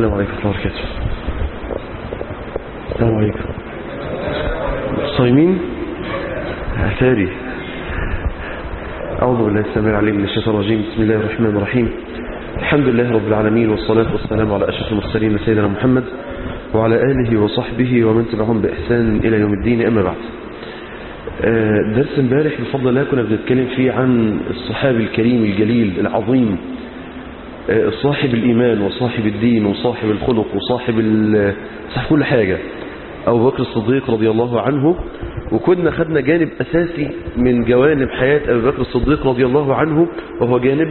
السلام عليكم ورحمة الله وبركاته السلام عليكم صايمين أثاري أعوذ بالله السميع العليم من الشيطان الرجيم بسم الله الرحمن الرحيم الحمد لله رب العالمين والصلاة والسلام على أشرف المرسلين سيدنا محمد وعلى آله وصحبه ومن تبعهم بإحسان إلى يوم الدين أما بعد درس امبارح بفضل الله كنا بنتكلم فيه عن الصحابي الكريم الجليل العظيم صاحب الإيمان وصاحب الدين وصاحب الخلق وصاحب صاحب كل حاجة أبو بكر الصديق رضي الله عنه وكنا خدنا جانب أساسي من جوانب حياة أبو بكر الصديق رضي الله عنه وهو جانب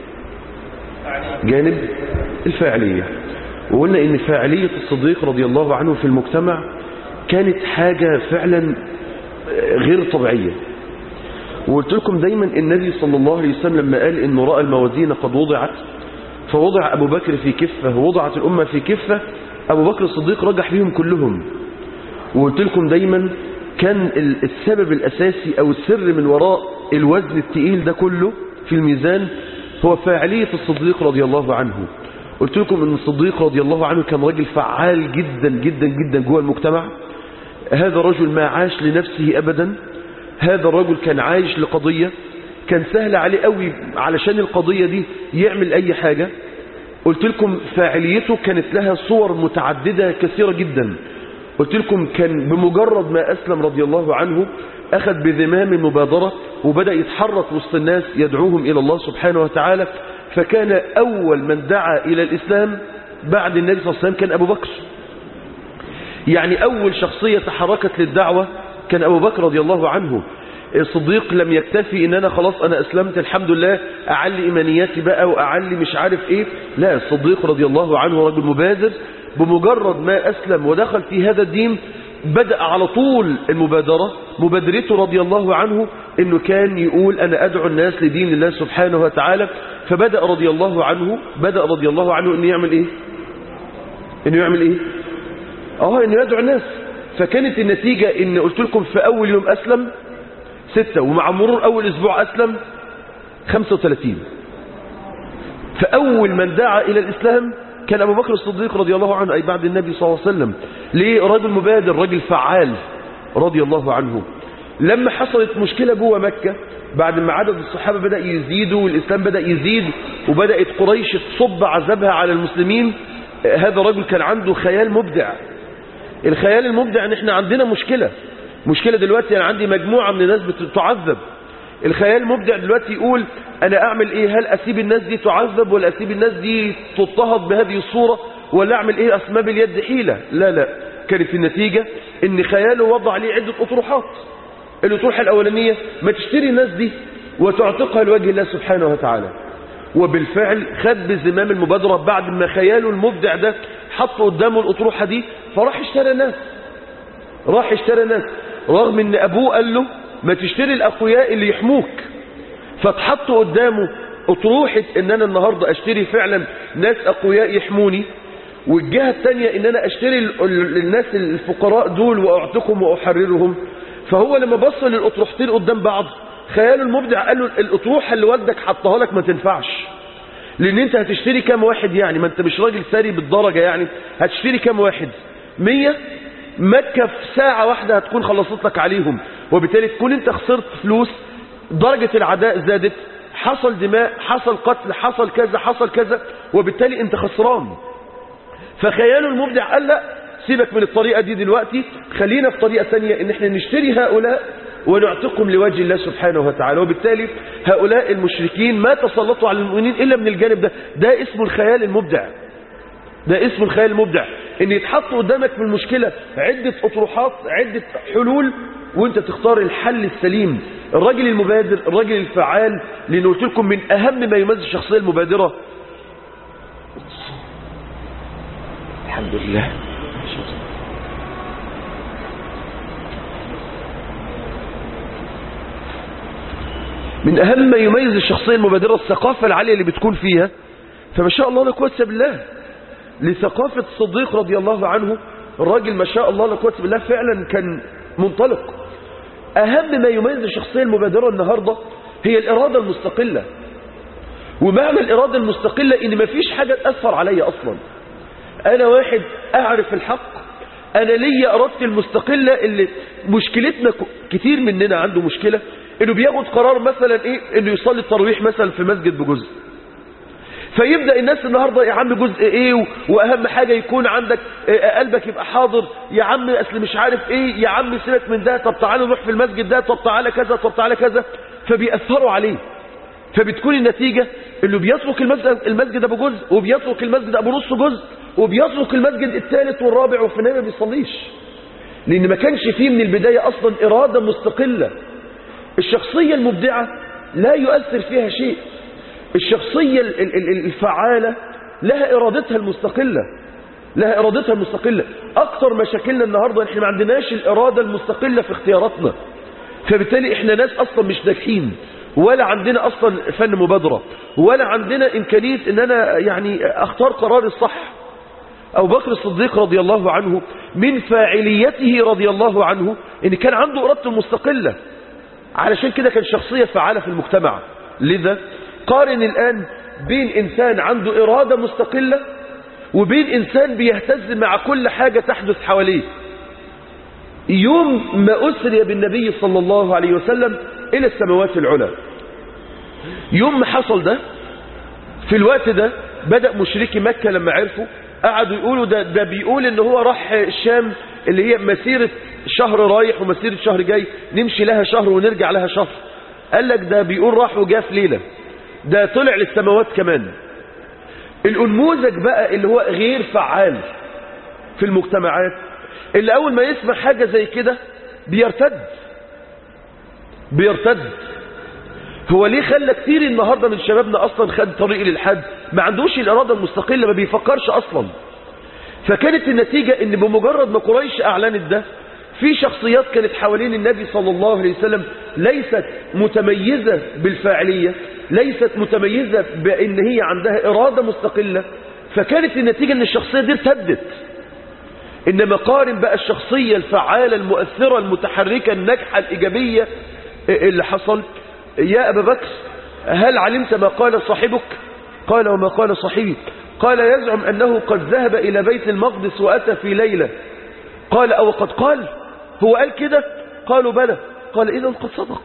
جانب الفاعلية وقلنا إن فاعلية الصديق رضي الله عنه في المجتمع كانت حاجة فعلا غير طبيعية وقلت لكم دايما النبي صلى الله عليه وسلم لما قال إنه رأى الموازين قد وضعت فوضع أبو بكر في كفة ووضعت الأمة في كفة أبو بكر الصديق رجح بهم كلهم وقلت لكم دايما كان السبب الأساسي أو السر من وراء الوزن التقيل ده كله في الميزان هو فاعلية الصديق رضي الله عنه قلت لكم أن الصديق رضي الله عنه كان راجل فعال جدا جدا جدا جوه المجتمع هذا الرجل ما عاش لنفسه أبدا هذا الرجل كان عايش لقضية كان سهل عليه قوي علشان القضية دي يعمل أي حاجة قلت لكم فاعليته كانت لها صور متعددة كثيرة جدا قلت لكم كان بمجرد ما أسلم رضي الله عنه أخذ بذمام المبادرة وبدأ يتحرك وسط الناس يدعوهم إلى الله سبحانه وتعالى فكان أول من دعا إلى الإسلام بعد النبي صلى الله عليه وسلم كان أبو بكر يعني أول شخصية تحركت للدعوة كان أبو بكر رضي الله عنه الصديق لم يكتفي ان انا خلاص انا اسلمت الحمد لله اعلي ايمانياتي بقى واعلي مش عارف ايه لا الصديق رضي الله عنه رجل مبادر بمجرد ما اسلم ودخل في هذا الدين بدأ على طول المبادرة مبادرته رضي الله عنه انه كان يقول انا ادعو الناس لدين الله سبحانه وتعالى فبدأ رضي الله عنه بدأ رضي الله عنه انه يعمل ايه انه يعمل ايه اه انه يدعو الناس فكانت النتيجة ان قلت لكم في اول يوم اسلم ستة ومع مرور أول أسبوع أسلم خمسة وثلاثين فأول من دعا إلى الإسلام كان أبو بكر الصديق رضي الله عنه أي بعد النبي صلى الله عليه وسلم ليه رجل مبادر رجل فعال رضي الله عنه لما حصلت مشكلة جوه مكة بعد ما عدد الصحابة بدأ يزيدوا والإسلام بدأ يزيد وبدأت قريش تصب عذابها على المسلمين هذا الرجل كان عنده خيال مبدع الخيال المبدع ان احنا عندنا مشكلة مشكلة دلوقتي أنا عندي مجموعة من الناس بتعذب الخيال مبدع دلوقتي يقول أنا أعمل إيه هل أسيب الناس دي تعذب ولا أسيب الناس دي تضطهد بهذه الصورة ولا أعمل إيه أسمى باليد حيلة لا لا كانت النتيجة إن خياله وضع عليه عدة أطروحات الأطروحة الأولانية ما تشتري الناس دي وتعتقها لوجه الله سبحانه وتعالى وبالفعل خد بزمام المبادرة بعد ما خياله المبدع ده حط قدامه الأطروحة دي فراح اشترى ناس راح اشترى ناس رغم ان ابوه قال له ما تشتري الاقوياء اللي يحموك فتحط قدامه اطروحة ان انا النهاردة اشتري فعلا ناس اقوياء يحموني والجهة الثانية ان انا اشتري الناس الفقراء دول واعتقهم واحررهم فهو لما بص للاطروحتين قدام بعض خياله المبدع قال له الاطروحة اللي والدك حطها لك ما تنفعش لان انت هتشتري كام واحد يعني ما انت مش راجل ثري بالدرجة يعني هتشتري كام واحد مية مكة في ساعة واحدة هتكون خلصت لك عليهم وبالتالي تكون انت خسرت فلوس درجة العداء زادت حصل دماء حصل قتل حصل كذا حصل كذا وبالتالي انت خسران فخياله المبدع قال لا سيبك من الطريقة دي دلوقتي خلينا في طريقة ثانية ان احنا نشتري هؤلاء ونعتقهم لوجه الله سبحانه وتعالى وبالتالي هؤلاء المشركين ما تسلطوا على المؤمنين إلا من الجانب ده ده اسمه الخيال المبدع ده اسمه الخيال المبدع ان يتحط قدامك في المشكلة عدة اطروحات عدة حلول وانت تختار الحل السليم الراجل المبادر الراجل الفعال لان قلت لكم من اهم ما يميز الشخصية المبادرة الحمد لله من اهم ما يميز الشخصية المبادرة الثقافة العالية اللي بتكون فيها فما شاء الله لا قوه بالله لثقافة الصديق رضي الله عنه الراجل ما شاء الله لا قوه بالله فعلا كان منطلق أهم ما يميز الشخصية المبادرة النهاردة هي الإرادة المستقلة ومعنى الإرادة المستقلة إن مفيش حاجة تأثر عليا أصلا أنا واحد أعرف الحق أنا ليا إرادتي المستقلة اللي مشكلتنا كتير مننا عنده مشكلة إنه بياخد قرار مثلا إيه إنه يصلي التراويح مثلا في مسجد بجزء فيبدأ الناس النهاردة يا عم جزء ايه واهم حاجة يكون عندك إيه قلبك يبقى حاضر يا عم اصل مش عارف ايه يا عم سيبك من ده طب تعالى نروح في المسجد ده طب تعالى كذا طب تعالى كذا فبيأثروا عليه فبتكون النتيجة انه بيترك المسجد المسجد ابو جزء وبيترك المسجد ابو نص جزء وبيترك المسجد الثالث والرابع وفي النهايه ما بيصليش لان ما كانش فيه من البداية اصلا ارادة مستقلة الشخصية المبدعة لا يؤثر فيها شيء الشخصية الفعالة لها إرادتها المستقلة لها إرادتها المستقلة أكثر مشاكلنا النهاردة إحنا ما عندناش الإرادة المستقلة في اختياراتنا فبالتالي إحنا ناس أصلا مش ناجحين ولا عندنا أصلا فن مبادرة ولا عندنا إمكانية إن أنا يعني أختار قرار الصح أبو بكر الصديق رضي الله عنه من فاعليته رضي الله عنه إن كان عنده إرادته المستقلة علشان كده كان شخصية فعالة في المجتمع لذا قارن الآن بين إنسان عنده إرادة مستقلة وبين إنسان بيهتز مع كل حاجة تحدث حواليه يوم ما أسري بالنبي صلى الله عليه وسلم إلى السماوات العلى يوم ما حصل ده في الوقت ده بدأ مشركي مكة لما عرفوا قعدوا يقولوا ده, ده بيقول ان هو راح الشام اللي هي مسيرة شهر رايح ومسيرة شهر جاي نمشي لها شهر ونرجع لها شهر قال لك ده بيقول راح وجاء في ليلة ده طلع للسماوات كمان الأنموذج بقى اللي هو غير فعال في المجتمعات اللي أول ما يسمع حاجة زي كده بيرتد بيرتد هو ليه خلى كتير النهاردة من شبابنا أصلا خد طريق للحد ما عندوش الإرادة المستقلة ما بيفكرش أصلا فكانت النتيجة ان بمجرد ما قريش أعلنت ده في شخصيات كانت حوالين النبي صلى الله عليه وسلم ليست متميزة بالفاعلية ليست متميزة بأن هي عندها إرادة مستقلة فكانت النتيجة أن الشخصية دي ارتدت إنما قارن بقى الشخصية الفعالة المؤثرة المتحركة الناجحة الإيجابية اللي حصل يا أبا بكر هل علمت ما قال صاحبك قال وما قال صاحبي قال يزعم أنه قد ذهب إلى بيت المقدس وأتى في ليلة قال أو قد قال هو قال كده قالوا بلى قال إذا قد صدق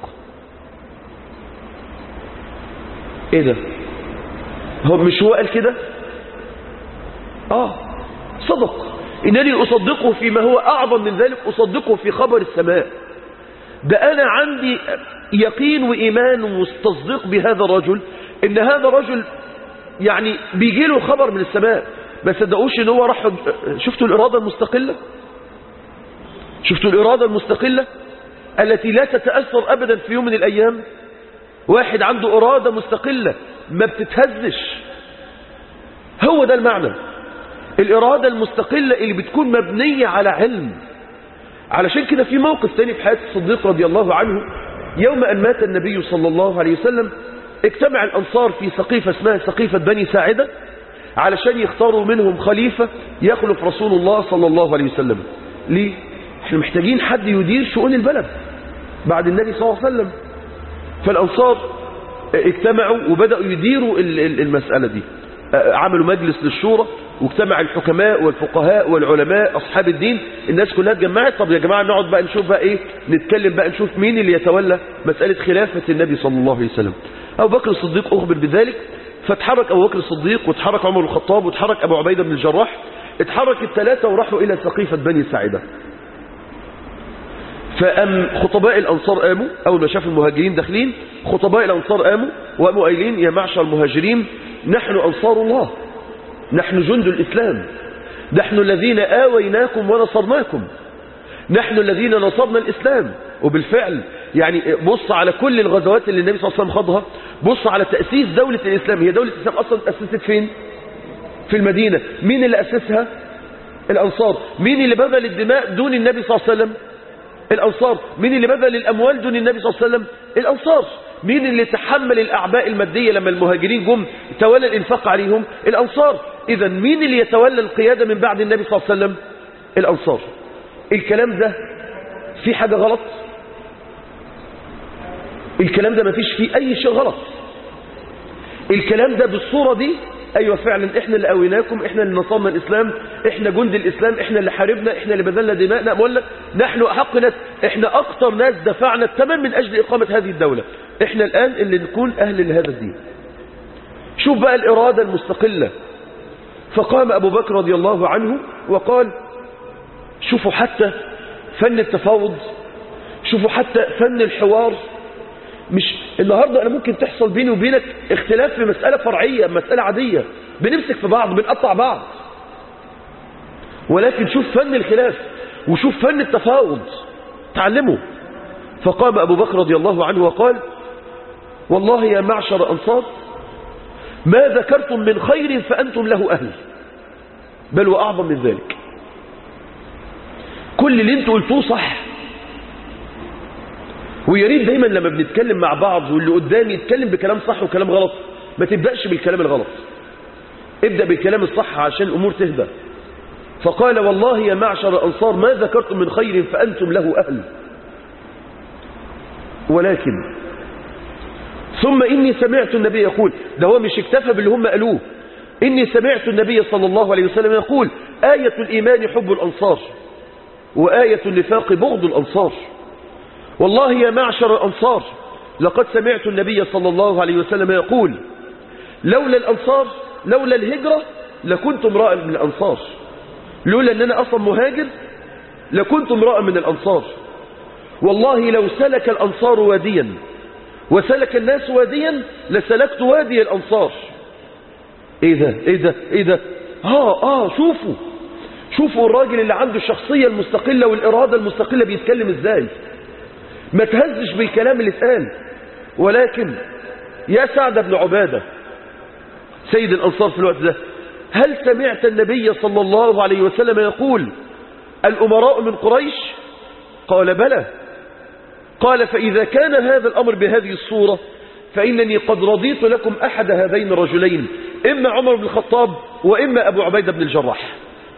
ايه ده هو مش هو قال كده اه صدق انني اصدقه فيما هو اعظم من ذلك اصدقه في خبر السماء ده انا عندي يقين وايمان وتصديق بهذا الرجل ان هذا الرجل يعني بيجي له خبر من السماء ما صدقوش ان هو راح شفتوا الاراده المستقله شفتوا الاراده المستقله التي لا تتاثر ابدا في يوم من الايام واحد عنده إرادة مستقلة ما بتتهزش هو ده المعنى الإرادة المستقلة اللي بتكون مبنية على علم علشان كده في موقف تاني في حياة الصديق رضي الله عنه يوم أن مات النبي صلى الله عليه وسلم اجتمع الأنصار في سقيفة اسمها سقيفة بني ساعدة علشان يختاروا منهم خليفة يخلف رسول الله صلى الله عليه وسلم ليه؟ احنا محتاجين حد يدير شؤون البلد بعد النبي صلى الله عليه وسلم فالأنصار اجتمعوا وبدأوا يديروا المسألة دي عملوا مجلس للشورى واجتمع الحكماء والفقهاء والعلماء أصحاب الدين الناس كلها اتجمعت طب يا جماعة نقعد بقى نشوف بقى ايه نتكلم بقى نشوف مين اللي يتولى مسألة خلافة النبي صلى الله عليه وسلم أبو بكر الصديق أخبر بذلك فاتحرك أبو بكر الصديق واتحرك عمر الخطاب واتحرك أبو عبيدة بن الجراح اتحرك الثلاثة وراحوا إلى سقيفة بني ساعدة فأم خطباء الأنصار قاموا أول ما شافوا المهاجرين داخلين خطباء الأنصار قاموا وقاموا قايلين يا معشر المهاجرين نحن أنصار الله نحن جند الإسلام نحن الذين آويناكم ونصرناكم نحن الذين نصرنا الإسلام وبالفعل يعني بص على كل الغزوات اللي النبي صلى الله عليه وسلم خاضها بص على تأسيس دولة الإسلام هي دولة الإسلام أصلا أسست فين في المدينة مين اللي أسسها الأنصار مين اللي بذل الدماء دون النبي صلى الله عليه وسلم الأنصار مين اللي بذل الأموال دون النبي صلى الله عليه وسلم الأنصار مين اللي تحمل الأعباء المادية لما المهاجرين جم تولى الإنفاق عليهم الأنصار إذا مين اللي يتولى القيادة من بعد النبي صلى الله عليه وسلم الأنصار الكلام ده في حاجة غلط الكلام ده ما فيش فيه أي شيء غلط الكلام ده بالصورة دي أيوة فعلا إحنا اللي قويناكم إحنا اللي نصرنا الإسلام إحنا جند الإسلام إحنا اللي حاربنا إحنا اللي بذلنا دماءنا بقول لك نحن أحق ناس إحنا أكتر ناس دفعنا الثمن من أجل إقامة هذه الدولة إحنا الآن اللي نكون أهل لهذا الدين شوف بقى الإرادة المستقلة فقام أبو بكر رضي الله عنه وقال شوفوا حتى فن التفاوض شوفوا حتى فن الحوار مش النهاردة أنا ممكن تحصل بيني وبينك اختلاف في مسألة فرعية مسألة عادية بنمسك في بعض بنقطع بعض ولكن شوف فن الخلاف وشوف فن التفاوض تعلموا فقام أبو بكر رضي الله عنه وقال والله يا معشر أنصار ما ذكرتم من خير فأنتم له أهل بل وأعظم من ذلك كل اللي انتوا قلتوه صح ويا ريت دايما لما بنتكلم مع بعض واللي قدامي يتكلم بكلام صح وكلام غلط ما تبدأش بالكلام الغلط ابدأ بالكلام الصح عشان الأمور تهدى فقال والله يا معشر الأنصار ما ذكرتم من خير فأنتم له أهل ولكن ثم إني سمعت النبي يقول ده هو مش اكتفى باللي هم قالوه إني سمعت النبي صلى الله عليه وسلم يقول آية الإيمان حب الأنصار وآية النفاق بغض الأنصار والله يا معشر الأنصار لقد سمعت النبي صلى الله عليه وسلم يقول لولا الأنصار لولا الهجرة لكنت امرأ من الأنصار لولا أن أنا أصلا مهاجر لكنت امرأ من الأنصار والله لو سلك الأنصار واديا وسلك الناس واديا لسلكت وادي الأنصار ايه ده ايه ده ايه ده اه اه شوفوا شوفوا الراجل اللي عنده الشخصية المستقلة والإرادة المستقلة بيتكلم ازاي ما تهزش بالكلام اللي اتقال ولكن يا سعد بن عبادة سيد الأنصار في الوقت ده هل سمعت النبي صلى الله عليه وسلم يقول الأمراء من قريش قال بلى قال فإذا كان هذا الأمر بهذه الصورة فإنني قد رضيت لكم أحد هذين الرجلين إما عمر بن الخطاب وإما أبو عبيدة بن الجراح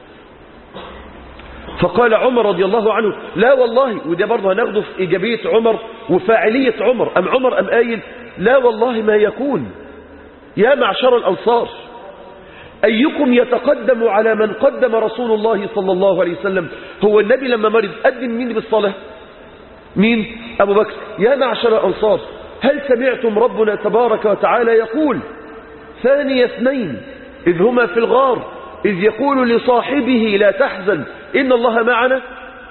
فقال عمر رضي الله عنه لا والله وده برضه هناخده في إيجابية عمر وفاعلية عمر أم عمر أم قايل لا والله ما يكون يا معشر الأنصار أيكم يتقدم على من قدم رسول الله صلى الله عليه وسلم هو النبي لما مرض قدم مين بالصلاة مين أبو بكر يا معشر الأنصار هل سمعتم ربنا تبارك وتعالى يقول ثاني اثنين إذ هما في الغار إذ يقول لصاحبه لا تحزن إن الله معنا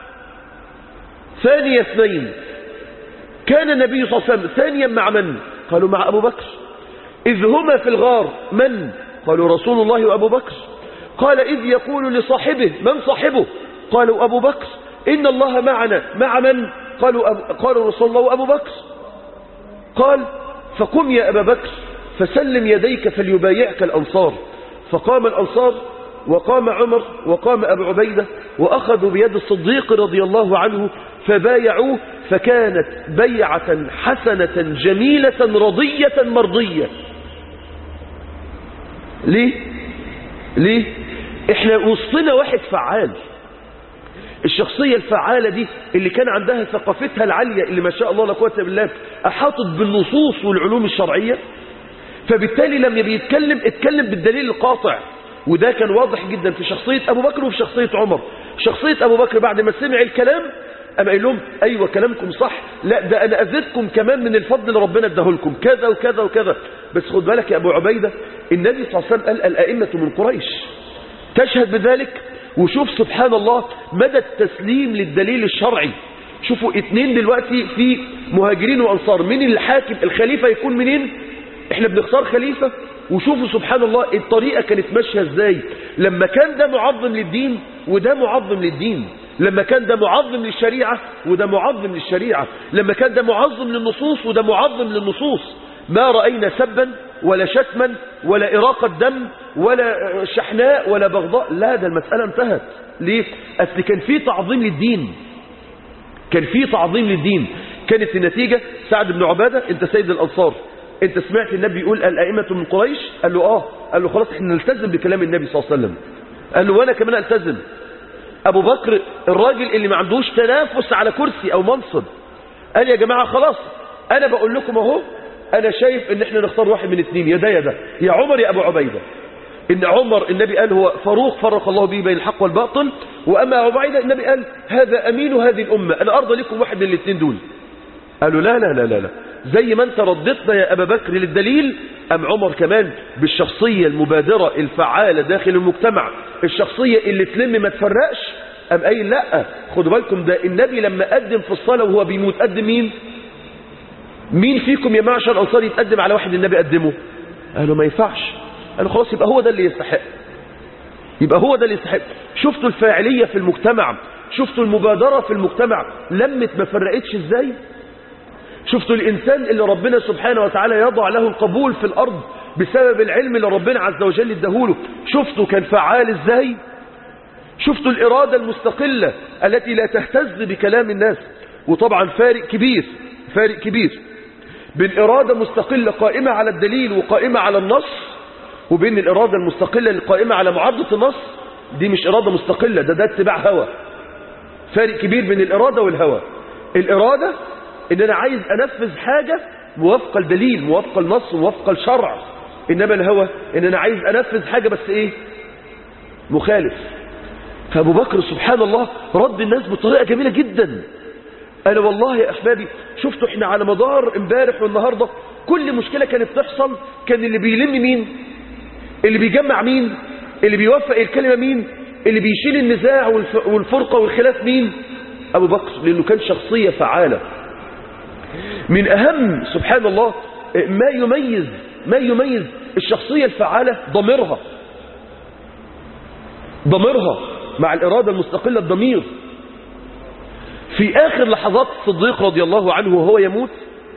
ثاني اثنين كان النبي صلى الله عليه وسلم ثانيا مع من قالوا مع أبو بكر إذ هما في الغار من قالوا رسول الله وأبو بكر قال إذ يقول لصاحبه من صاحبه قالوا أبو بكر إن الله معنا مع من قالوا, أب... قالوا رسول الله وأبو بكر قال فقم يا أبا بكر فسلم يديك فليبايعك الأنصار فقام الأنصار وقام عمر وقام أبو عبيدة وأخذوا بيد الصديق رضي الله عنه فبايعوه فكانت بيعة حسنة جميلة رضية مرضية ليه ليه احنا وسطنا واحد فعال الشخصية الفعالة دي اللي كان عندها ثقافتها العالية اللي ما شاء الله لا قوه بالله أحاطت بالنصوص والعلوم الشرعية فبالتالي لما بيتكلم اتكلم بالدليل القاطع وده كان واضح جدا في شخصية أبو بكر وفي شخصية عمر شخصية أبو بكر بعد ما سمع الكلام أما قال لهم أيوة كلامكم صح لا ده أنا أزدكم كمان من الفضل اللي ربنا اداه لكم كذا وكذا وكذا بس خد بالك يا أبو عبيدة النبي صلى الله عليه وسلم قال الأئمة من قريش تشهد بذلك وشوف سبحان الله مدى التسليم للدليل الشرعي شوفوا اتنين دلوقتي في مهاجرين وأنصار مين الحاكم الخليفة يكون منين احنا بنختار خليفة وشوفوا سبحان الله الطريقة كانت ماشية ازاي لما كان ده معظم للدين وده معظم للدين لما كان ده معظم للشريعة وده معظم للشريعة لما كان ده معظم للنصوص وده معظم للنصوص ما رأينا سبا ولا شتما ولا إراقة دم ولا شحناء ولا بغضاء لا ده المسألة انتهت ليه؟ أصل كان في تعظيم للدين كان في تعظيم للدين كانت النتيجة سعد بن عبادة انت سيد الأنصار انت سمعت النبي يقول الأئمة من قريش قال له اه قال له خلاص احنا نلتزم بكلام النبي صلى الله عليه وسلم قال له وانا كمان التزم ابو بكر الراجل اللي ما عندوش تنافس على كرسي او منصب قال يا جماعة خلاص انا بقول لكم اهو انا شايف ان احنا نختار واحد من اثنين يا ده يا ده يا عمر يا ابو عبيدة إن عمر النبي قال هو فاروق فرق الله به بين الحق والباطل وأما عبيدة النبي قال هذا أمين هذه الأمة أنا أرضى لكم واحد من الاثنين دول قالوا لا لا لا لا لا زي ما انت ردتنا يا أبا بكر للدليل أم عمر كمان بالشخصية المبادرة الفعالة داخل المجتمع الشخصية اللي تلم ما تفرقش أم قايل لا خدوا بالكم ده النبي لما قدم في الصلاة وهو بيموت قدم مين مين فيكم يا معشر الأنصار يتقدم على واحد النبي قدمه قالوا ما ينفعش قالوا خلاص يبقى هو ده اللي يستحق يبقى هو ده اللي يستحق شفتوا الفاعلية في المجتمع شفتوا المبادرة في المجتمع لمت ما فرقتش ازاي شفتوا الإنسان اللي ربنا سبحانه وتعالى يضع له القبول في الأرض بسبب العلم اللي ربنا عز وجل اداهوله شفتوا كان فعال ازاي شفتوا الإرادة المستقلة التي لا تهتز بكلام الناس وطبعا فارق كبير فارق كبير بين إرادة مستقلة قائمة على الدليل وقائمة على النص وبين الإرادة المستقلة القائمة على معارضة النص دي مش إرادة مستقلة ده ده اتباع هوى فارق كبير بين الإرادة والهوى الإرادة إن أنا عايز أنفذ حاجة موافقة الدليل موافقة النص موافقة الشرع إنما الهوى إن أنا عايز أنفذ حاجة بس إيه مخالف فأبو بكر سبحان الله رد الناس بطريقة جميلة جدا أنا والله يا أحبابي شفتوا إحنا على مدار امبارح والنهاردة كل مشكلة كانت تحصل كان اللي بيلم مين اللي بيجمع مين اللي بيوفق الكلمة مين اللي بيشيل النزاع والف- والفرقة والخلاف مين أبو بكر لأنه كان شخصية فعالة من أهم سبحان الله ما يميز ما يميز الشخصية الفعالة ضميرها ضميرها مع الإرادة المستقلة الضمير في آخر لحظات الصديق رضي الله عنه وهو يموت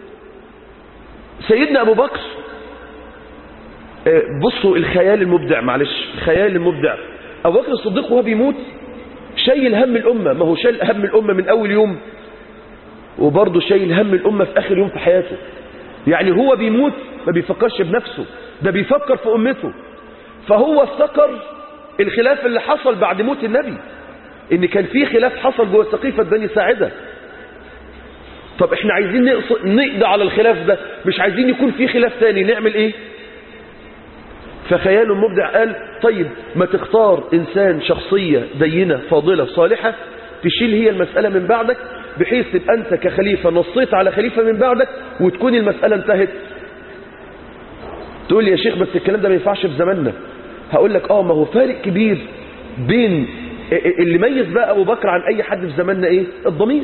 سيدنا أبو بكر آه، بصوا الخيال المبدع معلش الخيال المبدع أبو بكر الصديق وهو بيموت شايل هم الأمة ما هو شايل هم الأمة من أول يوم وبرضه شايل هم الأمة في آخر يوم في حياته يعني هو بيموت ما بيفكرش بنفسه ده بيفكر في أمته فهو افتكر الخلاف اللي حصل بعد موت النبي ان كان في خلاف حصل جوه سقيفة بني ساعدة طب احنا عايزين نقص- نقضي على الخلاف ده مش عايزين يكون في خلاف تاني نعمل ايه فخيال مبدع قال طيب ما تختار انسان شخصية دينة فاضلة صالحة تشيل هي المسألة من بعدك بحيث تبقى انت كخليفة نصيت على خليفة من بعدك وتكون المسألة انتهت تقول لي يا شيخ بس الكلام ده ما ينفعش في زماننا هقول لك اه ما هو فارق كبير بين اللي ميز بقى ابو بكر عن اي حد في زماننا ايه الضمير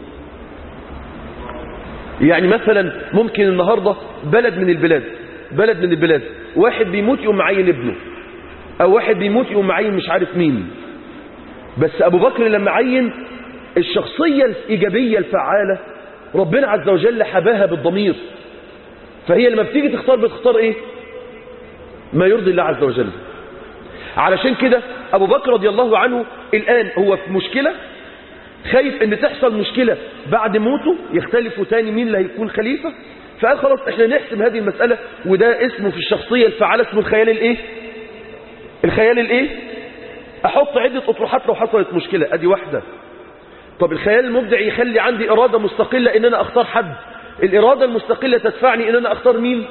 يعني مثلا ممكن النهاردة بلد من البلاد بلد من البلاد واحد بيموت يقوم معين ابنه او واحد بيموت يقوم معين مش عارف مين بس ابو بكر لما عين الشخصية الايجابية الفعالة ربنا عز وجل حباها بالضمير فهي لما بتيجي تختار بتختار ايه ما يرضي الله عز وجل علشان كده ابو بكر رضي الله عنه الان هو في مشكلة خايف ان تحصل مشكلة بعد موته يختلفوا تاني مين اللي هيكون خليفة فقال خلاص احنا نحسم هذه المسألة وده اسمه في الشخصية الفعالة اسمه الخيال الايه الخيال الايه احط عدة اطروحات لو حصلت مشكلة ادي واحدة طب الخيال المبدع يخلي عندي ارادة مستقلة ان انا اختار حد الارادة المستقلة تدفعني ان انا اختار مين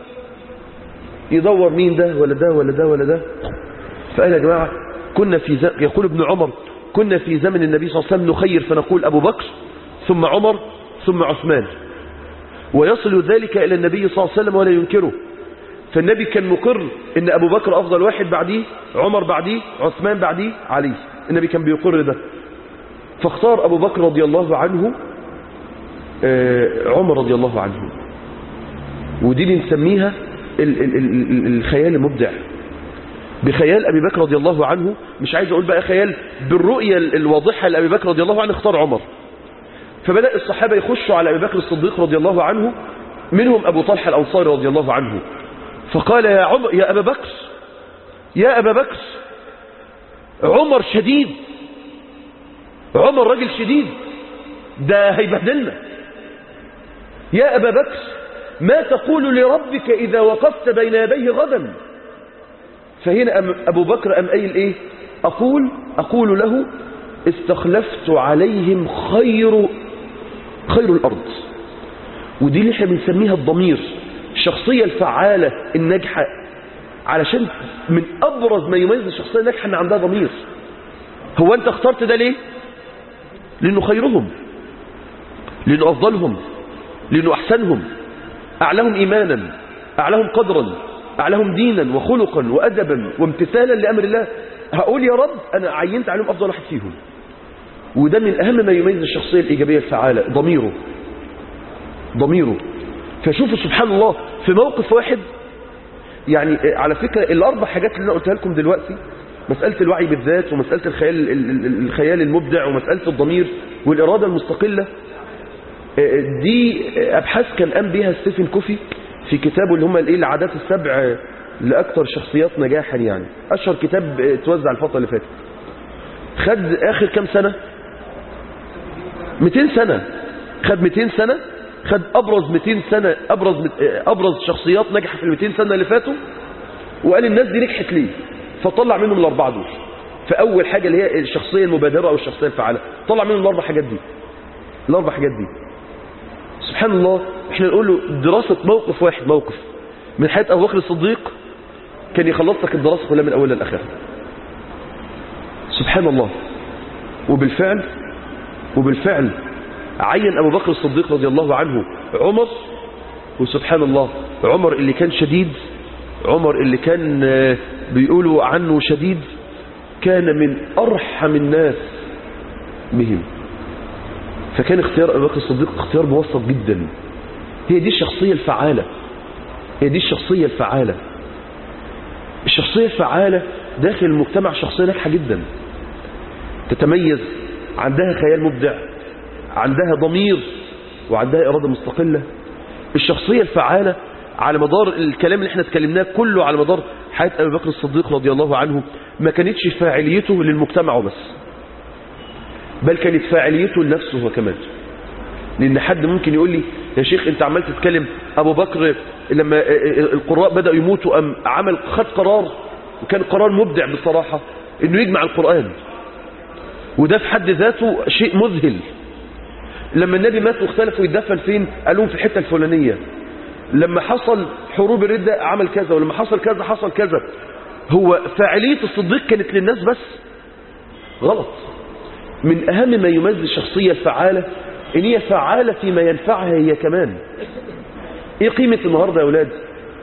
يدور مين ده ولا ده ولا ده ولا ده فقال يا جماعة كنا في ز... يقول ابن عمر كنا في زمن النبي صلى الله عليه وسلم نخير فنقول أبو بكر ثم عمر ثم عثمان ويصل ذلك إلى النبي صلى الله عليه وسلم ولا ينكره فالنبي كان مقر ان أبو بكر أفضل واحد بعديه عمر بعديه عثمان بعديه علي النبي كان بيقر ده فاختار أبو بكر رضي الله عنه آه، عمر رضي الله عنه ودي اللي نسميها ال- ال- ال- ال- الخيال المبدع بخيال أبي بكر رضي الله عنه مش عايز أقول بقى خيال بالرؤية ال- الواضحة لأبي بكر رضي الله عنه اختار عمر فبدأ الصحابة يخشوا على أبي بكر الصديق رضي الله عنه منهم أبو طلحة الأنصاري رضي الله عنه فقال يا عمر يا أبا بكر يا أبا بكر عمر شديد عمر رجل شديد ده هيبهدلنا يا أبا بكر ما تقول لربك إذا وقفت بين يديه غدا فهنا أم أبو بكر أم قايل إيه أقول أقول له استخلفت عليهم خير خير الأرض ودي اللي احنا بنسميها الضمير الشخصية الفعالة الناجحة علشان من ابرز ما يميز الشخصيه الناجحه ان عندها ضمير هو انت اخترت ده ليه لانه خيرهم لانه افضلهم لانه احسنهم اعلاهم ايمانا اعلاهم قدرا اعلاهم دينا وخلقا وادبا وامتثالا لامر الله هقول يا رب انا عينت عليهم افضل واحد فيهم وده من اهم ما يميز الشخصيه الايجابيه الفعاله ضميره ضميره فشوفوا سبحان الله في موقف واحد يعني على فكرة الأربع حاجات اللي أنا قلتها لكم دلوقتي مسألة الوعي بالذات ومسألة الخيال الخيال المبدع ومسألة الضمير والإرادة المستقلة دي أبحاث كان قام بها ستيفن كوفي في كتابه اللي هم الايه العادات السبع لأكثر شخصيات نجاحا يعني أشهر كتاب اتوزع الفترة اللي فاتت خد آخر كام سنة 200 سنة خد 200 سنة خد ابرز 200 سنة ابرز ابرز شخصيات نجحت في ال 200 سنة اللي فاتوا وقال الناس دي نجحت ليه فطلع منهم الاربعه دول فاول حاجة اللي هي الشخصية المبادرة او الشخصية الفعالة طلع منهم الاربع حاجات دي الاربع حاجات دي سبحان الله احنا نقول له دراسة موقف واحد موقف من حياة ابو بكر الصديق كان يخلص لك الدراسة كلها من اولها لاخرها سبحان الله وبالفعل وبالفعل عين أبو بكر الصديق رضي الله عنه عمر وسبحان الله عمر اللي كان شديد عمر اللي كان بيقولوا عنه شديد كان من أرحم الناس بهم فكان اختيار أبو بكر الصديق اختيار موفق جدا هي دي الشخصية الفعالة هي دي الشخصية الفعالة الشخصية الفعالة داخل المجتمع شخصية ناجحة جدا تتميز عندها خيال مبدع عندها ضمير وعندها إرادة مستقلة الشخصية الفعالة على مدار الكلام اللي احنا اتكلمناه كله على مدار حياة أبي بكر الصديق رضي الله عنه ما كانتش فاعليته للمجتمع وبس بل كانت فاعليته لنفسه هو كمان لأن حد ممكن يقول لي يا شيخ انت عمال تتكلم أبو بكر لما القراء بدأوا يموتوا أم عمل خد قرار وكان قرار مبدع بصراحة انه يجمع القرآن وده في حد ذاته شيء مذهل لما النبي مات واختلفوا يدفن فين قالوا في الحته الفلانيه لما حصل حروب الردة عمل كذا ولما حصل كذا حصل كذا هو فاعلية الصديق كانت للناس بس غلط من أهم ما يميز الشخصية الفعالة إن هي فعالة فيما ينفعها هي كمان إيه قيمة النهاردة يا أولاد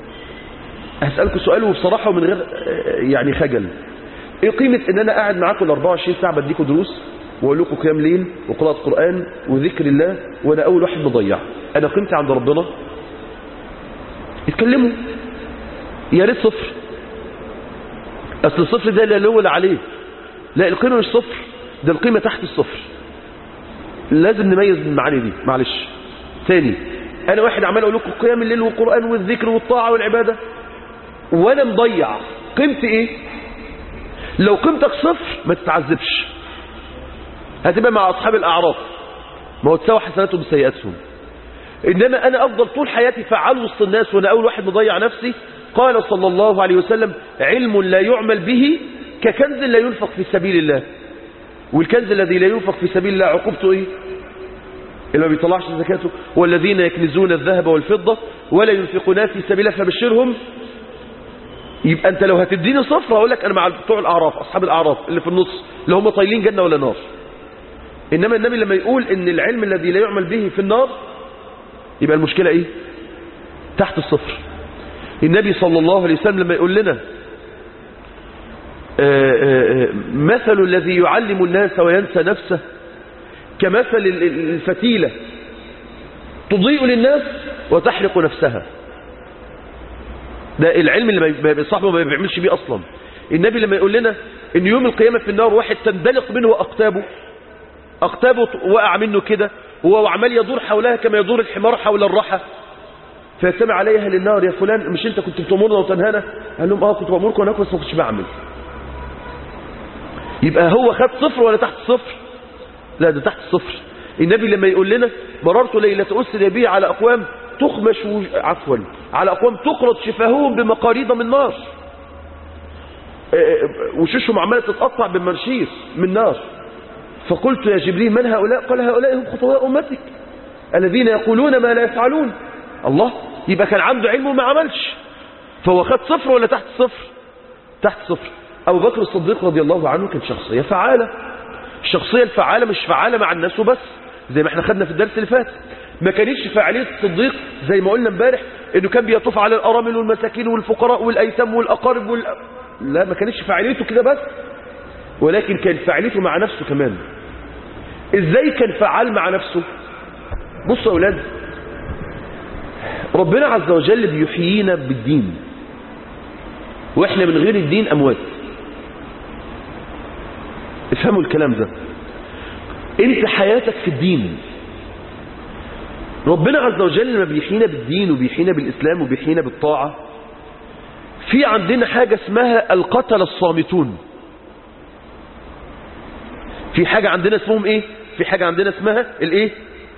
هسألكم سؤال وبصراحة ومن غير يعني خجل إيه قيمة إن أنا قاعد معاكم ال 24 ساعة بديكم دروس واقول لكم قيام ليل وقراءة قرآن وذكر الله وانا اول واحد مضيع انا قيمتي عند ربنا اتكلموا يا ريت صفر اصل الصفر ده لا له ولا عليه لا القيمة مش صفر ده القيمة تحت الصفر لازم نميز المعاني دي معلش ثاني انا واحد عمال اقول لكم قيام الليل والقرآن والذكر والطاعة والعبادة وانا مضيع قيمتي ايه لو قيمتك صفر ما تتعذبش هتبقى مع أصحاب الأعراف ما هو تساوي حسناتهم بسيئاتهم إنما أنا أفضل طول حياتي فعال وسط الناس وأنا أول واحد مضيع نفسي قال صلى الله عليه وسلم علم لا يعمل به ككنز لا ينفق في سبيل الله والكنز الذي لا ينفق في سبيل الله عقوبته إيه اللي ما بيطلعش زكاته والذين يكنزون الذهب والفضة ولا ينفقونها في سبيل الله فبشرهم يبقى أنت لو هتديني صفر هقول لك أنا مع بتوع الأعراف أصحاب الأعراف اللي في النص اللي هم طايلين جنة ولا نار إنما النبي لما يقول إن العلم الذي لا يعمل به في النار يبقى المشكلة إيه تحت الصفر النبي صلى الله عليه وسلم لما يقول لنا آآ آآ مثل الذي يعلم الناس وينسى نفسه كمثل الفتيلة تضيء للناس وتحرق نفسها ده العلم اللي صاحبه ما بيعملش بيه أصلا النبي لما يقول لنا ان يوم القيامة في النار واحد تندلق منه أقتابه أقتابه وقع منه كده وهو عمال يدور حولها كما يدور الحمار حول الرحى فيجتمع عليها للنار يا فلان مش انت كنت بتأمرنا وتنهانا قال لهم اه كنت بأمركم وناكل بس ما كنتش بعمل يبقى هو خد صفر ولا تحت صفر لا ده تحت صفر النبي لما يقول لنا مررت ليلة أسر بي على أقوام تخمش عفوا على أقوام تقرض شفاههم بمقاريض من نار وشوشهم عمالة تتقطع بمرشيس من نار فقلت يا جبريل من هؤلاء قال هؤلاء هم خطواء أمتك الذين يقولون ما لا يفعلون الله يبقى كان عنده علم وما عملش فهو خد صفر ولا تحت صفر تحت صفر أبو بكر الصديق رضي الله عنه كان شخصية فعالة الشخصية الفعالة مش فعالة مع الناس وبس زي ما احنا خدنا في الدرس اللي فات ما كانتش فعالية الصديق زي ما قلنا امبارح انه كان بيطوف على الارامل والمساكين والفقراء والايتام والاقارب وال... لا ما كانتش فعاليته كده بس ولكن كان فعاليته مع نفسه كمان ازاي كان فعال مع نفسه بصوا يا اولاد ربنا عز وجل بيحيينا بالدين واحنا من غير الدين اموات افهموا الكلام ده انت حياتك في الدين ربنا عز وجل لما بيحيينا بالدين وبيحيينا بالاسلام وبيحيينا بالطاعه في عندنا حاجه اسمها القتل الصامتون في حاجه عندنا اسمهم ايه في حاجه عندنا اسمها الايه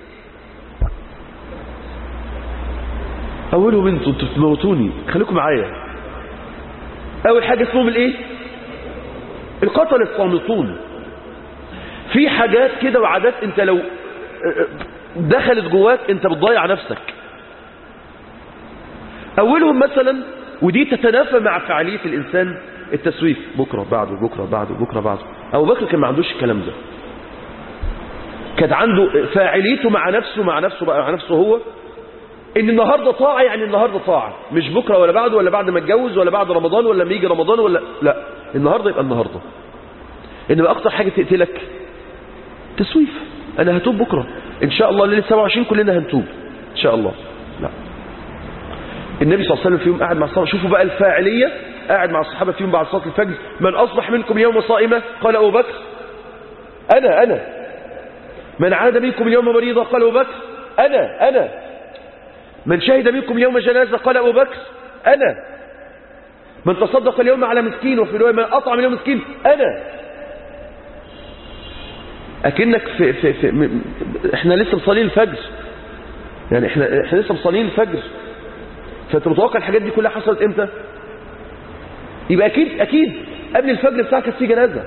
اولهم انتوا انتوا بتموتوني خليكم معايا اول حاجه اسمهم الايه القتل الصامتون في حاجات كده وعادات انت لو دخلت جواك انت بتضيع نفسك اولهم مثلا ودي تتنافى مع فعالية الانسان التسويف بكرة بعده بكرة بعده بكرة بعده ابو بكر كان ما عندوش الكلام ده كانت عنده فاعليته مع نفسه مع نفسه بقى مع نفسه هو ان النهارده طاعه يعني النهارده طاعه مش بكره ولا بعده ولا بعد ما اتجوز ولا بعد رمضان ولا لما يجي رمضان ولا لا النهارده يبقى النهارده انما اكتر حاجه تقتلك تسويف انا هتوب بكره ان شاء الله ليله 27 كلنا هنتوب ان شاء الله لا النبي صلى الله عليه وسلم في يوم قاعد مع الصحابه شوفوا بقى الفاعليه قاعد مع الصحابه في يوم بعد صلاه الفجر من اصبح منكم يوم صائمه قال ابو بكر انا انا من عاد منكم اليوم مريضا قال ابو بكر انا انا من شهد منكم يوم جنازه قال ابو بكر انا من تصدق اليوم على مسكين وفي روايه من اطعم اليوم مسكين انا اكنك في, في, في م- احنا لسه مصلين الفجر يعني احنا احنا لسه مصلين الفجر فانت متوقع الحاجات دي كلها حصلت امتى يبقى اكيد اكيد قبل الفجر بساعه كانت في جنازه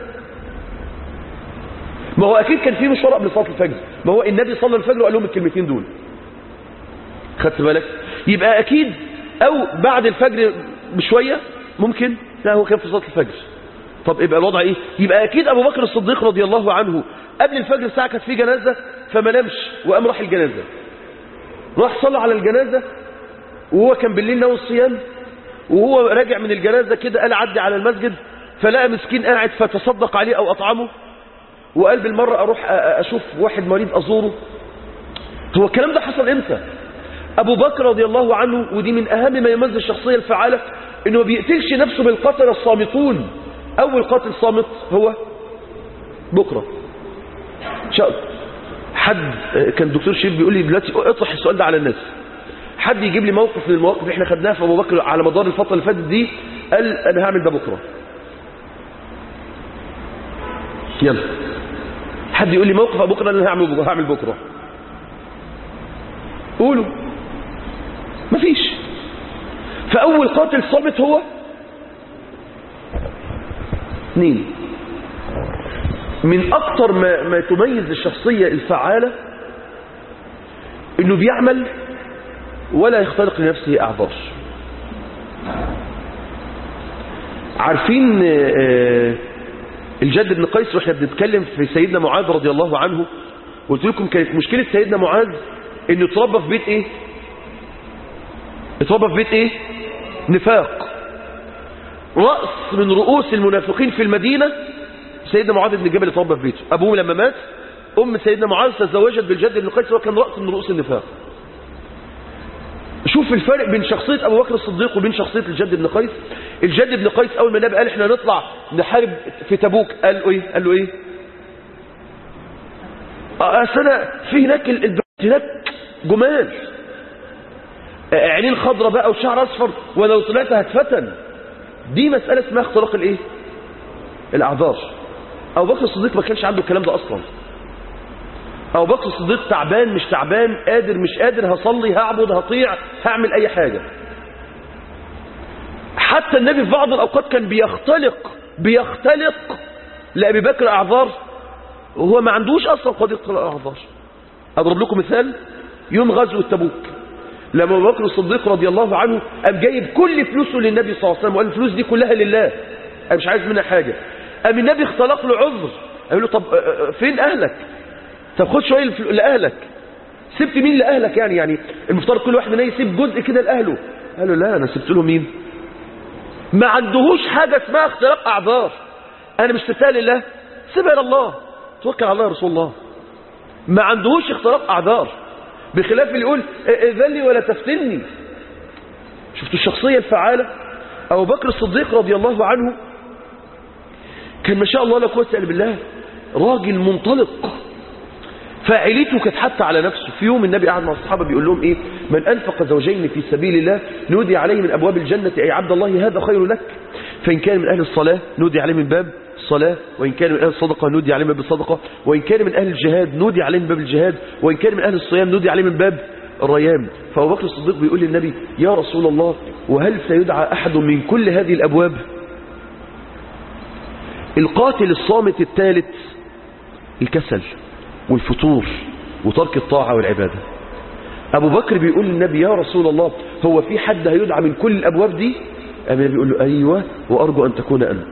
ما هو اكيد كان في مشوار قبل صلاه الفجر ما هو النبي صلى الفجر وقال لهم الكلمتين دول خدت بالك يبقى اكيد او بعد الفجر بشويه ممكن لا هو كان في صلاه الفجر طب يبقى الوضع ايه يبقى اكيد ابو بكر الصديق رضي الله عنه قبل الفجر ساعه كانت في جنازه فما نامش وقام راح الجنازه راح صلى على الجنازه وهو كان بالليل ناوي الصيام وهو راجع من الجنازه كده قال عدي على المسجد فلقى مسكين قاعد فتصدق عليه او اطعمه وقال بالمره اروح أ- أ- اشوف واحد مريض ازوره هو الكلام ده حصل امتى ابو بكر رضي الله عنه ودي من اهم ما يميز الشخصيه الفعاله انه ما بيقتلش نفسه بالقتل الصامتون اول قاتل صامت هو بكره شاء حد كان دكتور شريف بيقول لي دلوقتي اطرح السؤال ده على الناس حد يجيب لي موقف من المواقف اللي احنا خدناها في ابو بكر على مدار الفتره اللي فاتت دي قال انا هعمل ده بكره يلا حد يقول لي موقف ابو بكر انا هعمل بكره هعمل بكره قولوا مفيش فاول قاتل صامت هو اثنين من اكتر ما, ما تميز الشخصية الفعالة انه بيعمل ولا يختلق لنفسه اعذار عارفين آه، الجد بن قيس واحنا بنتكلم في سيدنا معاذ رضي الله عنه قلت لكم كانت مشكلة سيدنا معاذ انه اتربى في بيت ايه اتربى في بيت ايه نفاق رأس من رؤوس المنافقين في المدينة سيدنا معاذ بن جبل اتربى في بيته أبوه لما مات أم سيدنا معاذ تزوجت بالجد بن قيس وكان رأس من رؤوس النفاق شوف الفرق بين شخصية أبو بكر الصديق وبين شخصية الجد بن قيس الجد بن قيس أول ما النبي قال احنا نطلع نحارب في تبوك قال له ايه قال له ايه آه، أصل أنا في هناك ال- البنات هناك جمال آه، عينين خضرة بقى وشعر أصفر ولو طلعت هتفتن دي مسألة اسمها اختراق الايه الاعذار ابو بكر الصديق ما كانش عنده الكلام ده اصلا ابو بكر الصديق تعبان مش تعبان قادر مش قادر هصلي هعبد هطيع هعمل اي حاجة حتى النبي في بعض الاوقات كان بيختلق بيختلق لابي بكر اعذار وهو ما عندوش اصلا قضيه الاعذار اضرب لكم مثال يوم غزوه تبوك لما أبو بكر الصديق رضي الله عنه قام جايب كل فلوسه للنبي صلى الله عليه وسلم وقال الفلوس دي كلها لله أنا مش عايز منها حاجة قام النبي اختلق له عذر قال له طب فين أهلك طب خد شوية لأهلك سبت مين لأهلك يعني يعني المفترض كل واحد منا يسيب جزء كده لأهله قال له لا أنا سبت له مين ما عندهوش حاجة اسمها اختلاق أعذار أنا مش سبتها لله سيبها لله توكل على الله يا رسول الله ما عندهوش اختلاق أعذار بخلاف اللي يقول اذن لي ولا تفتني شفتوا الشخصية الفعالة أبو بكر الصديق رضي الله عنه كان ما شاء الله لا قوه الا بالله راجل منطلق فاعليته كانت حتى على نفسه في يوم النبي قعد مع الصحابة بيقول لهم إيه من أنفق زوجين في سبيل الله نودي عليه من أبواب الجنة أي عبد الله هذا خير لك فإن كان من أهل الصلاة نودي عليه من باب الصلاة وإن كان من أهل الصدقة نودي عليه من باب الصدقة وإن كان من أهل الجهاد نودي عليه من باب الجهاد وإن كان من أهل الصيام نودي عليه من باب الريان فأبو بكر الصديق بيقول للنبي يا رسول الله وهل سيدعى أحد من كل هذه الأبواب القاتل الصامت الثالث الكسل والفتور وترك الطاعة والعبادة أبو بكر بيقول للنبي يا رسول الله هو في حد هيدعى من كل الأبواب دي النبي بيقول له أيوة وأرجو أن تكون أنت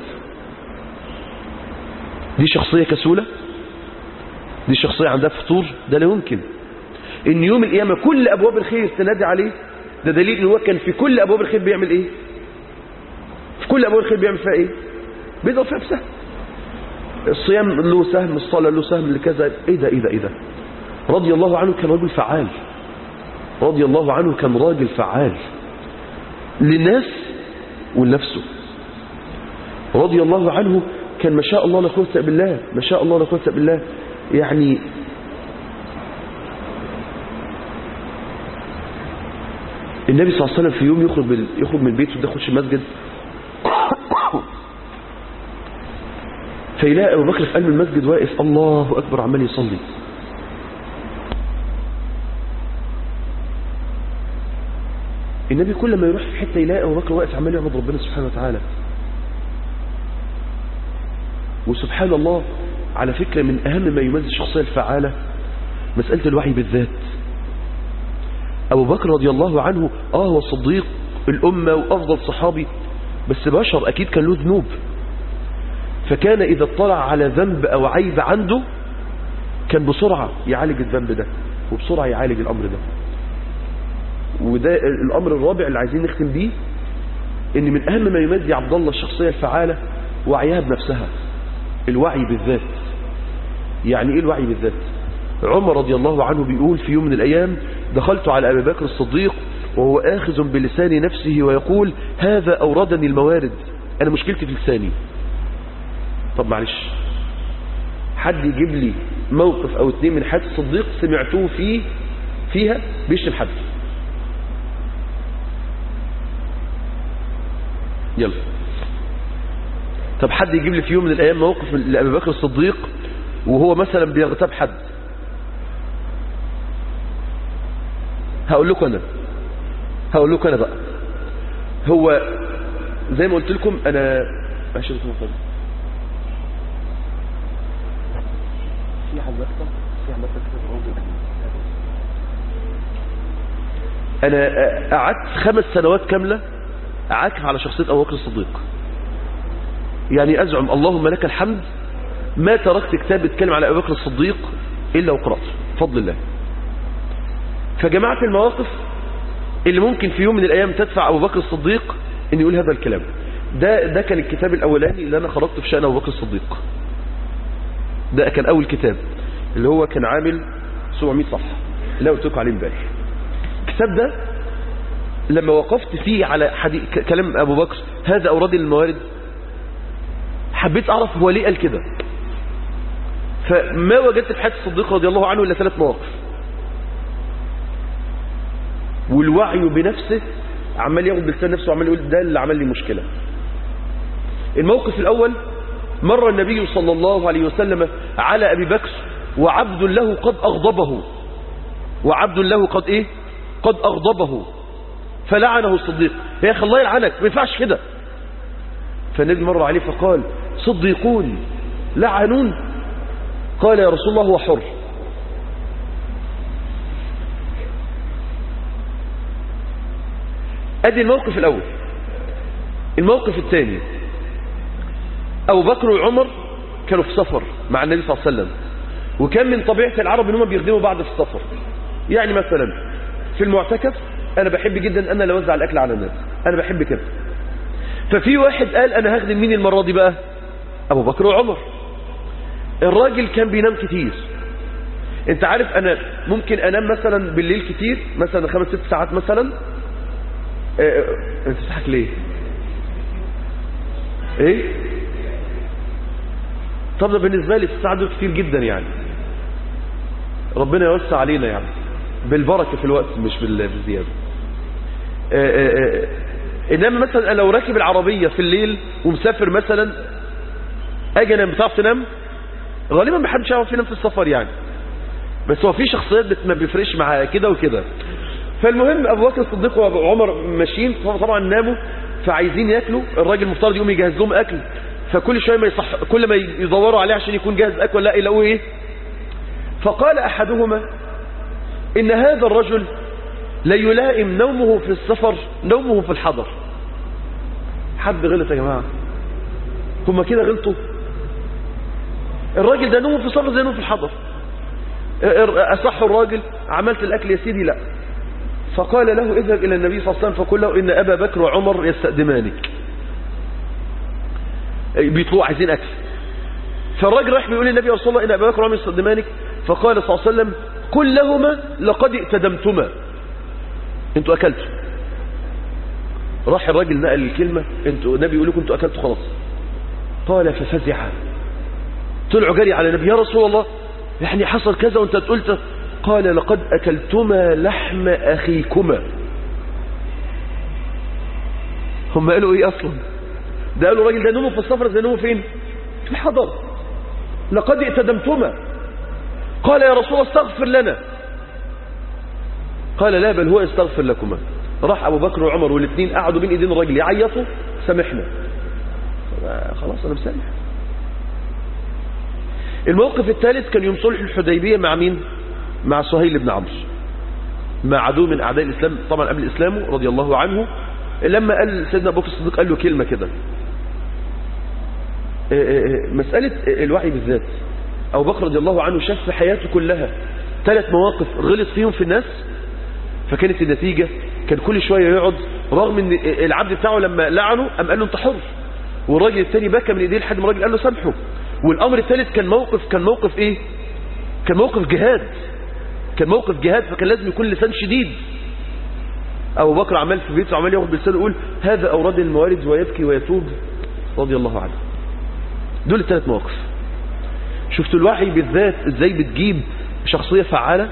دي شخصية كسولة دي شخصية عندها فطور ده لا يمكن إن يوم القيامة كل أبواب الخير تنادي عليه ده دليل إن هو كان في كل أبواب الخير بيعمل إيه في كل أبواب الخير بيعمل فيها إيه بيضرب فيها بسهم الصيام له سهم الصلاة له سهم لكذا ايه ده ايه ده ايه ده رضي الله عنه كان رجل فعال رضي الله عنه كان راجل فعال للناس ولنفسه رضي الله عنه كان ما شاء الله لا قوه الا بالله ما شاء الله لا قوه الا بالله يعني النبي صلى الله عليه وسلم في يوم يخرج بال... يخرج من بيته ده يخش المسجد فيلاقي أبو بكر في قلب المسجد واقف الله أكبر عمال يصلي النبي كل ما يروح في حتة يلاقي أبو بكر واقف عمال يعبد ربنا سبحانه وتعالى وسبحان الله على فكرة من أهم ما يميز الشخصية الفعالة مسألة الوعي بالذات أبو بكر رضي الله عنه آه هو صديق الأمة وأفضل صحابي بس بشر أكيد كان له ذنوب فكان إذا اطلع على ذنب أو عيب عنده كان بسرعة يعالج الذنب ده وبسرعة يعالج الأمر ده وده الأمر الرابع اللي عايزين نختم بيه إن من أهم ما يميز عبد الله الشخصية الفعالة وعيها بنفسها الوعي بالذات يعني إيه الوعي بالذات عمر رضي الله عنه بيقول في يوم من الأيام دخلت على أبي بكر الصديق وهو آخذ بلسان نفسه ويقول هذا أوردني الموارد أنا مشكلتي في لساني طب معلش حد يجيب لي موقف او اتنين من حياة الصديق سمعتوه فيه فيها بيشتم حد يلا طب حد يجيب لي في يوم من الايام موقف لابي بكر الصديق وهو مثلا بيغتاب حد هقول لكم انا هقول لكم انا بقى هو زي ما قلت لكم انا ماشي يا دكتور في حضرتك في حضرتك انا قعدت خمس سنوات كاملة عاكف على شخصية ابو بكر الصديق يعني ازعم اللهم لك الحمد ما تركت كتاب بيتكلم على ابو بكر الصديق الا وقرأته بفضل الله فجمعت المواقف اللي ممكن في يوم من الايام تدفع ابو بكر الصديق ان يقول هذا الكلام ده ده كان الكتاب الاولاني اللي انا خرجت في شأن ابو بكر الصديق ده كان اول كتاب اللي هو كان عامل 700 صفحة اللي قلت لكم عليه امبارح الكتاب ده لما وقفت فيه على حديث كلام ابو بكر هذا اوراد الموارد حبيت اعرف هو ليه قال كده فما وجدت في حياة الصديق رضي الله عنه الا ثلاث مواقف والوعي بنفسه عمال ياخد بلسان نفسه وعمال يقول ده اللي عمل لي مشكلة الموقف الاول مر النبي صلى الله عليه وسلم على أبي بكر وعبد له قد أغضبه وعبد له قد إيه قد أغضبه فلعنه الصديق يا أخي الله يلعنك ما ينفعش كده فالنبي مر عليه فقال صديقون لعنون قال يا رسول الله هو حر ادي الموقف الاول الموقف الثاني ابو بكر وعمر كانوا في سفر مع النبي صلى الله عليه وسلم وكان من طبيعة العرب ان هم بيخدموا بعض في السفر يعني مثلا في المعتكف انا بحب جدا ان انا اوزع الاكل على الناس انا بحب كده ففي واحد قال انا هخدم مين المرة دي بقى ابو بكر وعمر الراجل كان بينام كتير انت عارف انا ممكن انام مثلا بالليل كتير مثلا خمس ست ساعات مثلا اه اه انت بتضحك ليه ايه طب ده بالنسبة لي الساعة دول كتير جدا يعني ربنا يوسع علينا يعني بالبركة في الوقت مش بال- بالزيادة اه اه اه انما مثلا انا لو راكب العربية في الليل ومسافر مثلا اجي انام بتعرف تنام غالبا ما حدش يعرف ينام في السفر يعني بس هو في شخصيات بت- ما بيفرقش معاها كده وكده فالمهم ابو بكر الصديق وعمر ماشيين طبعا ناموا فعايزين ياكلوا الراجل مفترض يقوم يجهز لهم اكل فكل شويه ما يصح كل ما يدوروا عليه عشان يكون جاهز اكل لا يلاقوه ايه فقال احدهما ان هذا الرجل لا يلائم نومه في السفر نومه في الحضر حد غلط يا جماعه هم كده غلطوا الراجل ده نومه في السفر زي نومه في الحضر أصح الراجل عملت الأكل يا سيدي لا فقال له اذهب إلى النبي صلى الله عليه وسلم فقل له إن أبا بكر وعمر يستأدمانك بيطلعوا عايزين أكل فالراجل راح بيقول للنبي صلى الله عليه وسلم إن أبا بكر وعمر يستأدمانك فقال صلى الله عليه وسلم قل لهما لقد ائتدمتما انتوا أكلتوا راح الراجل نقل الكلمة انتوا النبي يقول لكم انتوا أكلتوا خلاص قال ففزع طلعوا جري على النبي يا رسول الله يعني حصل كذا وانت قلت قال لقد أكلتما لحم أخيكما هم قالوا ايه اصلا ده قالوا الراجل ده نومه في السفر زي نومه فين في الحضر لقد ائتدمتما قال يا رسول الله استغفر لنا قال لا بل هو يستغفر لكما راح ابو بكر وعمر والاثنين قعدوا بين ايدين الراجل يعيطوا سامحنا خلاص انا مسامح الموقف الثالث كان يوم صلح الحديبية مع مين مع سهيل بن عمرو مع عدو من أعداء الإسلام طبعا قبل إسلامه رضي الله عنه لما قال سيدنا أبو بكر الصديق قال له كلمة كده مسألة الوعي بالذات أبو بكر رضي الله عنه شاف في حياته كلها ثلاث مواقف غلط فيهم في الناس فكانت النتيجة كان كل شوية يقعد رغم ان العبد بتاعه لما لعنه أم قال له انت حر والراجل الثاني بكى من ايديه لحد ما الراجل قال له سامحه والامر الثالث كان موقف كان موقف ايه كان موقف جهاد كان موقف جهاد فكان لازم يكون لسان شديد ابو بكر عمال في بيته عمال ياخد بلسانه يقول هذا اوراد الموارد ويبكي ويتوب رضي الله عنه دول الثلاث مواقف شفتوا الوحي بالذات ازاي بتجيب شخصية فعالة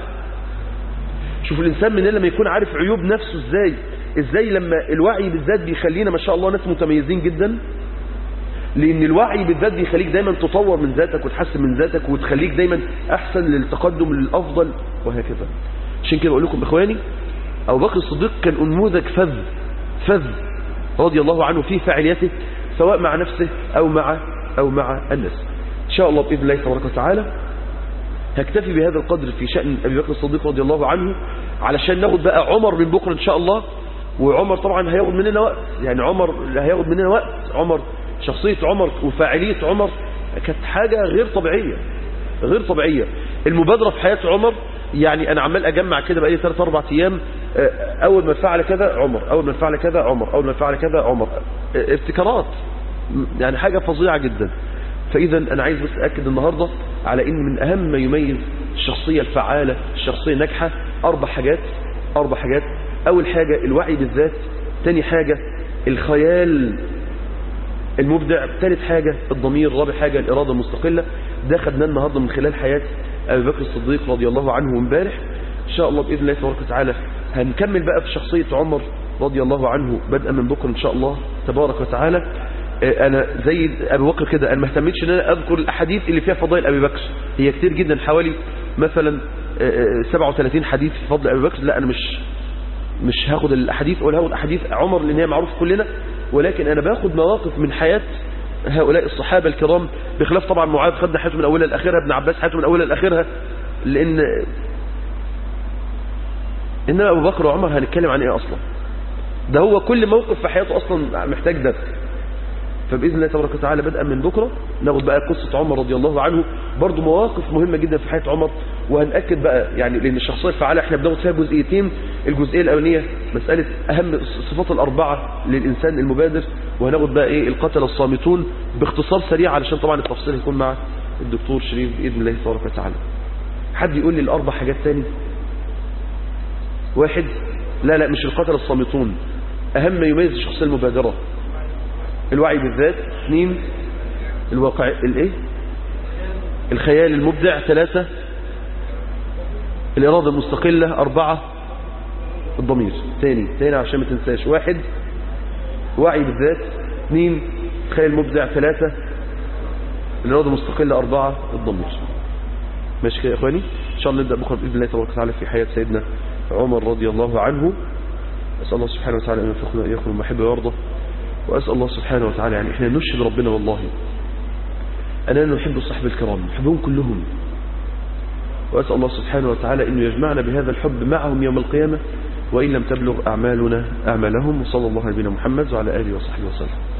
شوفوا الانسان مننا لما يكون عارف عيوب نفسه ازاي ازاي لما الوعي بالذات بيخلينا ما شاء الله ناس متميزين جدا لان الوعي بالذات بيخليك دايما تطور من ذاتك وتحسن من ذاتك وتخليك دايما احسن للتقدم للافضل وهكذا عشان كده بقول لكم اخواني ابو بكر الصديق كان انموذج فذ فذ رضي الله عنه في فعاليته سواء مع نفسه او مع او مع الناس ان شاء الله باذن الله تبارك وتعالى هكتفي بهذا القدر في شأن أبي بكر الصديق رضي الله عنه علشان ناخد بقى عمر من بكرة إن شاء الله وعمر طبعا هياخد مننا وقت يعني عمر هياخد مننا وقت عمر شخصية عمر وفاعلية عمر كانت حاجة غير طبيعية غير طبيعية المبادرة في حياة عمر يعني أنا عمال أجمع كده بقالي ثلاث أربع أيام أول ما فعل كذا عمر أول ما فعل كذا عمر أول ما فعل كذا عمر ابتكارات يعني حاجة فظيعة جدا فإذا أنا عايز بس أكد النهاردة على إن من أهم ما يميز الشخصية الفعالة الشخصية الناجحة أربع حاجات أربع حاجات أول حاجة الوعي بالذات تاني حاجة الخيال المبدع ثالث حاجة الضمير رابع حاجة الإرادة المستقلة ده خدناه النهاردة من خلال حياة أبي بكر الصديق رضي الله عنه امبارح إن شاء الله بإذن الله تبارك وتعالى هنكمل بقى في شخصية عمر رضي الله عنه بدءا من بكرة إن شاء الله تبارك وتعالى انا زي ابي بكر كده انا ما اهتمتش ان انا اذكر الاحاديث اللي فيها فضائل ابي بكر هي كتير جدا حوالي مثلا 37 حديث في فضل ابي بكر لا انا مش مش هاخد الاحاديث ولا هاخد احاديث عمر لان هي معروف كلنا ولكن انا باخد مواقف من حياه هؤلاء الصحابه الكرام بخلاف طبعا معاذ خدنا حياته من اولها لاخرها ابن عباس حياته من اولها لاخرها لان انما ابو بكر وعمر هنتكلم عن ايه اصلا ده هو كل موقف في حياته أصلا محتاج درس فبإذن الله تبارك وتعالى بدءا من بكرة ناخد بقى قصة عمر رضي الله عنه برضو مواقف مهمة جدا في حياة عمر وهنأكد بقى يعني لأن الشخصية الفعالة احنا بناخد فيها جزئيتين الجزئية الأولانية مسألة أهم الصفات الأربعة للإنسان المبادر وهناخد بقى إيه القتل الصامتون باختصار سريع علشان طبعا التفصيل هيكون مع الدكتور شريف بإذن الله تبارك وتعالى حد يقول لي الأربع حاجات تاني واحد لا لا مش القتل الصامتون أهم ما يميز الشخصية المبادرة الوعي بالذات اثنين الواقع الايه الخيال المبدع ثلاثة الإرادة المستقلة أربعة الضمير ثاني ثاني عشان ما تنساش واحد وعي بالذات اثنين الخيال المبدع ثلاثة الإرادة المستقلة أربعة الضمير ماشي كده يا إخواني إن شاء الله نبدأ بكرة بإذن الله تبارك وتعالى في حياة سيدنا عمر رضي الله عنه أسأل الله سبحانه وتعالى أن يوفقنا إياكم وما يحب ويرضى وأسأل الله سبحانه وتعالى يعني إحنا نشهد ربنا والله أننا نحب الصحب الكرام نحبهم كلهم وأسأل الله سبحانه وتعالى أنه يجمعنا بهذا الحب معهم يوم القيامة وإن لم تبلغ أعمالنا أعمالهم وصلى الله على نبينا محمد وعلى آله وصحبه وسلم